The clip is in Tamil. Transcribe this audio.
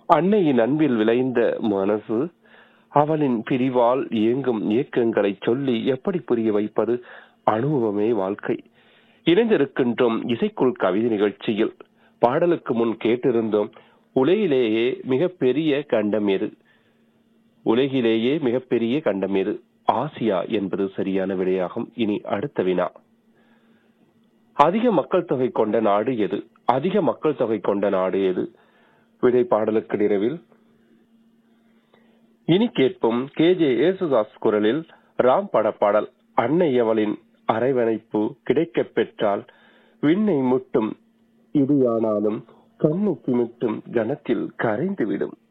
அன்னையின் அன்பில் விளைந்த மனசு அவளின் பிரிவால் இயங்கும் இயக்கங்களை சொல்லி எப்படி புரிய வைப்பது அனுபவமே வாழ்க்கை இணைந்திருக்கின்றோம் இசைக்குள் கவிதை நிகழ்ச்சியில் பாடலுக்கு முன் கேட்டிருந்தோம் உலகிலேயே மிகப்பெரிய கண்டம் எது உலகிலேயே மிகப்பெரிய கண்டம் எது ஆசியா என்பது சரியான விடையாகும் இனி அடுத்த வினா அதிக மக்கள் தொகை கொண்ட நாடு எது அதிக மக்கள் தொகை கொண்ட நாடு எது விடை பாடலுக்கு நிறைவில் இனி கேட்போம் கே ஜே ஏசுதாஸ் குரலில் ராம் பட பாடல் அன்னை அவளின் அரவணைப்பு கிடைக்கப் பெற்றால் விண்ணை முட்டும் இடியானாலும் கண்ணை சிமிட்டும் கணத்தில் கரைந்துவிடும்